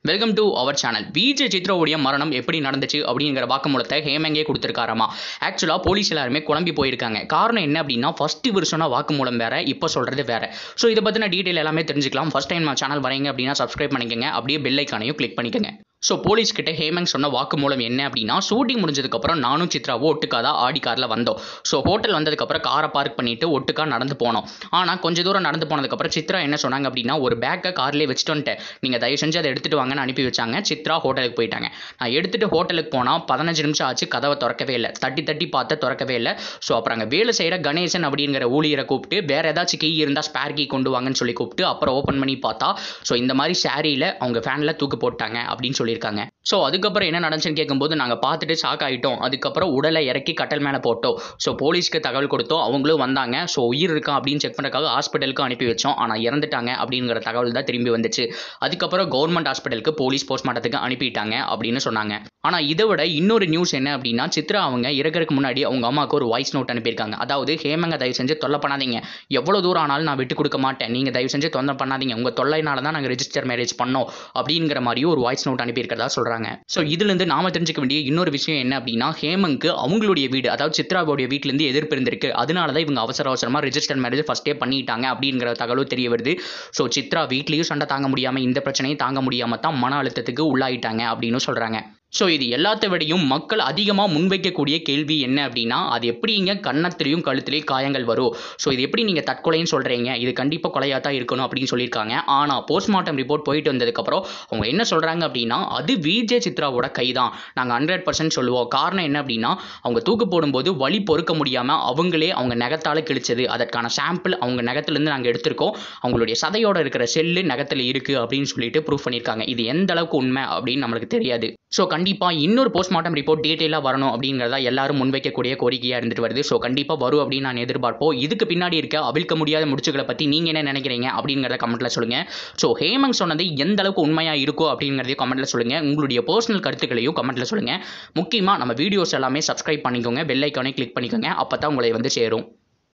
welcome to our channel Vijay சித்ராவுடைய மரணம் எப்படி நடந்துச்சு அப்படிங்கிற வாக்குமூலத்தை ஹேமங்கே கொடுத்துருக்காராமா ஆக்சுவலாக போலீஸ் எல்லாருமே குழம்பி போயிருக்காங்க காரணம் என்ன அப்படின்னா ஃபர்ஸ்ட் இவர் சொன்ன வாக்குமூலம் வேற இப்போ சொல்கிறது வேற ஸோ இதை பற்றின டீட்டெயில் எல்லாமே தெரிஞ்சுக்கலாம் ஃபர்ஸ்ட் டைம் நம்ம சேனல் வரீங்க அப்படின்னா சப்ஸ்கிரைப் பண்ணிக்கங்க அப்படியே பெல் ஐக்கானையும் கிளிக் பண்ணிக்கங்க ஸோ போலீஸ் கிட்ட ஹேமங் சொன்ன வாக்குமூலம் என்ன அப்படின்னா ஷூட்டிங் முடிஞ்சதுக்கப்புறம் நானும் சித்ராவும் ஒட்டுக்கா தான் ஆடி காரில் வந்தோம் ஸோ ஹோட்டல் வந்ததுக்கப்புறம் காரை பார்க் பண்ணிட்டு ஒட்டுக்கா நடந்து போனோம் ஆனால் கொஞ்ச தூரம் நடந்து போனதுக்கப்புறம் சித்ரா என்ன சொன்னாங்க அப்படின்னா ஒரு பேக்கை கார்லேயே வச்சுட்டு வந்துட்டேன் நீங்கள் தயவு செஞ்சு அதை எடுத்துகிட்டு வாங்கன்னு அனுப்பி வச்சாங்க சித்ரா ஹோட்டலுக்கு போயிட்டாங்க நான் எடுத்துகிட்டு ஹோட்டலுக்கு போனால் பதினஞ்சு நிமிஷம் ஆச்சு கதவை திறக்கவே இல்லை தட்டி தட்டி பார்த்து திறக்கவே இல்லை ஸோ அப்புறம் அங்கே வேலை செய்கிற கணேசன் அப்படிங்கிற ஊழியரை கூப்பிட்டு வேற ஏதாச்சும் கீ இருந்தால் ஸ்பேர் கீ கொண்டு வாங்கன்னு சொல்லி கூப்பிட்டு அப்புறம் ஓப்பன் பண்ணி பார்த்தா ஸோ இந்த மாதிரி சாரியில் அவங்க ஃபேனில் தூக்கு போட்டாங்க அப்படின்னு சொல்லியிருக்காங்க ஸோ அதுக்கப்புறம் என்ன நடந்துச்சுன்னு கேட்கும்போது நாங்கள் பார்த்துட்டு ஷாக் ஆகிட்டோம் அதுக்கப்புறம் உடலை இறக்கி கட்டல் மேலே போட்டோம் ஸோ போலீஸ்க்கு தகவல் கொடுத்தோம் அவங்களும் வந்தாங்க ஸோ உயிர் இருக்கா அப்படின்னு செக் பண்ணுறதுக்காக ஹாஸ்பிட்டலுக்கு அனுப்பி வச்சோம் ஆனால் இறந்துட்டாங்க அப்படிங்கிற தகவல் தான் திரும்பி வந்துச்சு அதுக்கப்புறம் கவர்மெண்ட் ஹாஸ்பிட்டலுக்கு போலீஸ் போஸ்ட்மார்ட்டத்துக்கு அனுப்பிட்டாங்க அப்படின்னு சொன்னாங்க ஆனால் இதை விட இன்னொரு நியூஸ் என்ன அப்படின்னா சித்ரா அவங்க இறக்கறதுக்கு முன்னாடி அவங்க அம்மாவுக்கு ஒரு வாய்ஸ் நோட் அனுப்பியிருக்காங்க அதாவது ஹேமங்க தயவு செஞ்சு தொல்லை பண்ணாதீங்க எவ்வளோ தூரம் ஆனாலும் நான் விட்டு கொடுக்க மாட்டேன் நீங்கள் தயவு செஞ்சு தொல்லை பண்ணாதீங்க உங்கள் தொல்லைனால தான் நாங்கள் ரெஜிஸ்டர் மேரேஜ் பண்ணோம் அப்படிங்கிற மாதிரியும் ஒரு வாய்ஸ் நோட் அனுப்பியிருக்கிறதா சொல்கிறாங்க ஸோ இதுலேருந்து நாம தெரிஞ்சுக்க வேண்டிய இன்னொரு விஷயம் என்ன அப்படின்னா ஹேமங்க்கு அவங்களுடைய வீடு அதாவது சித்ராவுடைய வீட்டிலேருந்து எதிர்ப்பு இருந்திருக்கு அதனால தான் இவங்க அவசர அவசரமாக ரெஜிஸ்டர் மேரேஜ் ஃபஸ்ட்டே பண்ணிட்டாங்க அப்படிங்கிற தகவலும் தெரிய வருது ஸோ சித்ரா வீட்லேயும் சண்டை தாங்க முடியாமல் இந்த பிரச்சனையும் தாங்க முடியாமல் தான் மன அழுத்தத்துக்கு உள்ளாயிட்டாங்க அப்படின்னு சொல்கிறாங்க ஸோ இது எல்லாத்த விடையும் மக்கள் அதிகமாக முன்வைக்கக்கூடிய கேள்வி என்ன அப்படின்னா அது எப்படிங்க கன்னத்திலையும் கழுத்துலேயும் காயங்கள் வரும் ஸோ இது எப்படி நீங்கள் தற்கொலைன்னு சொல்கிறீங்க இது கண்டிப்பாக கொலையாக தான் இருக்கணும் அப்படின்னு சொல்லியிருக்காங்க ஆனால் போஸ்ட்மார்ட்டம் ரிப்போர்ட் போயிட்டு வந்ததுக்கப்புறம் அவங்க என்ன சொல்கிறாங்க அப்படின்னா அது விஜே சித்ராவோட கை தான் நாங்கள் ஹண்ட்ரட் பர்சன்ட் சொல்லுவோம் காரணம் என்ன அப்படின்னா அவங்க தூக்கு போடும்போது வலி பொறுக்க முடியாமல் அவங்களே அவங்க நகத்தால் கிழிச்சது அதற்கான சாம்பிள் அவங்க நகத்துலேருந்து நாங்கள் எடுத்திருக்கோம் அவங்களுடைய சதையோட இருக்கிற செல்லு நகத்தில் இருக்குது அப்படின்னு சொல்லிட்டு ப்ரூவ் பண்ணியிருக்காங்க இது எந்த அளவுக்கு உண்மை அப்படின்னு நம்மளுக்கு தெரியாது ஸோ கண்டிப்பாக இன்னொரு போஸ்ட்மார்ட்டம் ரிப்போர்ட் டீட்டெயிலாக வரணும் அப்படிங்கிறதா எல்லாரும் முன்வைக்கக்கூடிய கோரிக்கையாக இருந்துட்டு வருது ஸோ கண்டிப்பாக வரும் அப்படின்னு நான் எதிர்பார்ப்போம் இதுக்கு பின்னாடி இருக்க அவிழ்க்க முடியாத முடிச்சுகளை பற்றி நீங்கள் என்ன நினைக்கிறீங்க அப்படிங்கிறத கமெண்ட்டில் சொல்லுங்கள் ஸோ ஹேமங் சொன்னது எந்த அளவுக்கு உண்மையாக இருக்கோ அப்படிங்கிறதையும் கமெண்ட்டில் சொல்லுங்கள் உங்களுடைய பர்சனல் கருத்துக்களையும் கமெண்ட்டில் சொல்லுங்கள் முக்கியமாக நம்ம வீடியோஸ் எல்லாமே சப்ஸ்கிரைப் பண்ணிக்கோங்க பெல் ஐக்கானே கிளிக் பண்ணிக்கோங்க அப்போ தான் உங்களை வந்து சேரும்